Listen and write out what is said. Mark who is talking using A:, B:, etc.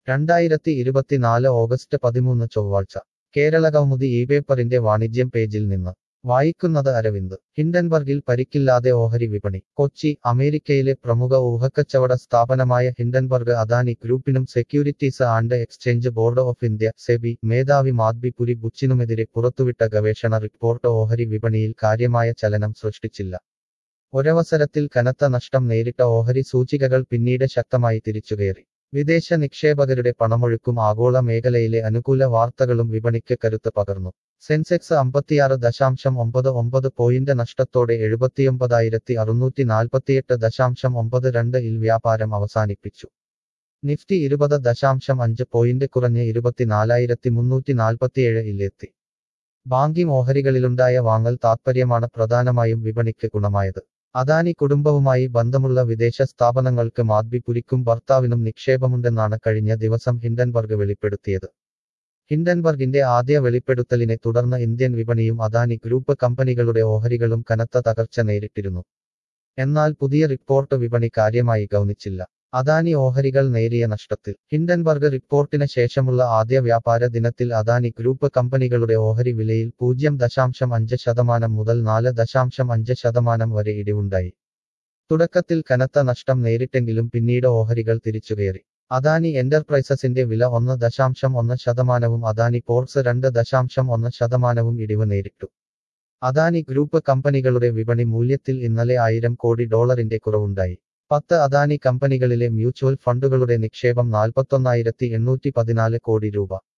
A: രണ്ടായിരത്തി ഇരുപത്തിനാല് ഓഗസ്റ്റ് പതിമൂന്ന് ചൊവ്വാഴ്ച കേരളകൗമുദി ഈ പേപ്പറിന്റെ വാണിജ്യം പേജിൽ നിന്ന് വായിക്കുന്നത് അരവിന്ദ് ഹിൻഡൻബർഗിൽ പരിക്കില്ലാതെ ഓഹരി വിപണി കൊച്ചി അമേരിക്കയിലെ പ്രമുഖ ഊഹക്കച്ചവട സ്ഥാപനമായ ഹിൻഡൻബർഗ് അദാനി ഗ്രൂപ്പിനും Securities and Exchange Board of India SEBI മേധാവി മാദ്ബി പുരി ബുച്ചിനുമെതിരെ പുറത്തുവിട്ട ഗവേഷണ റിപ്പോർട്ട് ഓഹരി വിപണിയിൽ കാര്യമായ ചലനം സൃഷ്ടിച്ചില്ല ഒരവസരത്തിൽ കനത്ത നഷ്ടം നേരിട്ട ഓഹരി സൂചികകൾ പിന്നീട് ശക്തമായി തിരിച്ചുകയറി വിദേശ നിക്ഷേപകരുടെ പണമൊഴുക്കും ആഗോള മേഖലയിലെ അനുകൂല വാർത്തകളും വിപണിക്ക് കരുത്ത് പകർന്നു സെൻസെക്സ് അമ്പത്തിയാറ് ദശാംശം ഒമ്പത് ഒമ്പത് പോയിന്റ് നഷ്ടത്തോടെ എഴുപത്തിയൊമ്പതായിരത്തി അറുന്നൂറ്റി നാൽപ്പത്തിയെട്ട് ദശാംശം ഒമ്പത് രണ്ട് ഇൽ വ്യാപാരം അവസാനിപ്പിച്ചു നിഫ്റ്റി ഇരുപത് ദശാംശം അഞ്ച് പോയിന്റ് കുറഞ്ഞ് ഇരുപത്തിനാലായിരത്തി മുന്നൂറ്റി നാൽപ്പത്തിയേഴ് ഇലെത്തി ബാങ്കിംഗ് ഓഹരികളിലുണ്ടായ വാങ്ങൽ താത്പര്യമാണ് പ്രധാനമായും വിപണിക്ക് ഗുണമായത് അദാനി കുടുംബവുമായി ബന്ധമുള്ള വിദേശ സ്ഥാപനങ്ങൾക്ക് മാദ്ബി പുരിക്കും ഭർത്താവിനും നിക്ഷേപമുണ്ടെന്നാണ് കഴിഞ്ഞ ദിവസം ഹിൻഡൻബർഗ് വെളിപ്പെടുത്തിയത് ഹിൻഡൻബർഗിന്റെ ആദ്യ വെളിപ്പെടുത്തലിനെ തുടർന്ന് ഇന്ത്യൻ വിപണിയും അദാനി ഗ്രൂപ്പ് കമ്പനികളുടെ ഓഹരികളും കനത്ത തകർച്ച നേരിട്ടിരുന്നു എന്നാൽ പുതിയ റിപ്പോർട്ട് വിപണി കാര്യമായി ഗൗനിച്ചില്ല അദാനി ഓഹരികൾ നേരിയ നഷ്ടത്തിൽ ഹിൻഡൻബർഗ് റിപ്പോർട്ടിന് ശേഷമുള്ള ആദ്യ വ്യാപാര ദിനത്തിൽ അദാനി ഗ്രൂപ്പ് കമ്പനികളുടെ ഓഹരി വിലയിൽ പൂജ്യം ദശാംശം അഞ്ച് ശതമാനം മുതൽ നാല് ദശാംശം അഞ്ച് ശതമാനം വരെ ഇടിവുണ്ടായി തുടക്കത്തിൽ കനത്ത നഷ്ടം നേരിട്ടെങ്കിലും പിന്നീട് ഓഹരികൾ തിരിച്ചുകയറി അദാനി എന്റർപ്രൈസസിന്റെ വില ഒന്ന് ദശാംശം ഒന്ന് ശതമാനവും അദാനി പോർട്സ് രണ്ട് ദശാംശം ഒന്ന് ശതമാനവും ഇടിവ് നേരിട്ടു അദാനി ഗ്രൂപ്പ് കമ്പനികളുടെ വിപണി മൂല്യത്തിൽ ഇന്നലെ ആയിരം കോടി ഡോളറിന്റെ കുറവുണ്ടായി പത്ത് അദാനി കമ്പനികളിലെ മ്യൂച്വൽ ഫണ്ടുകളുടെ നിക്ഷേപം നാൽപ്പത്തൊന്നായിരത്തി എണ്ണൂറ്റി പതിനാല് കോടി രൂപ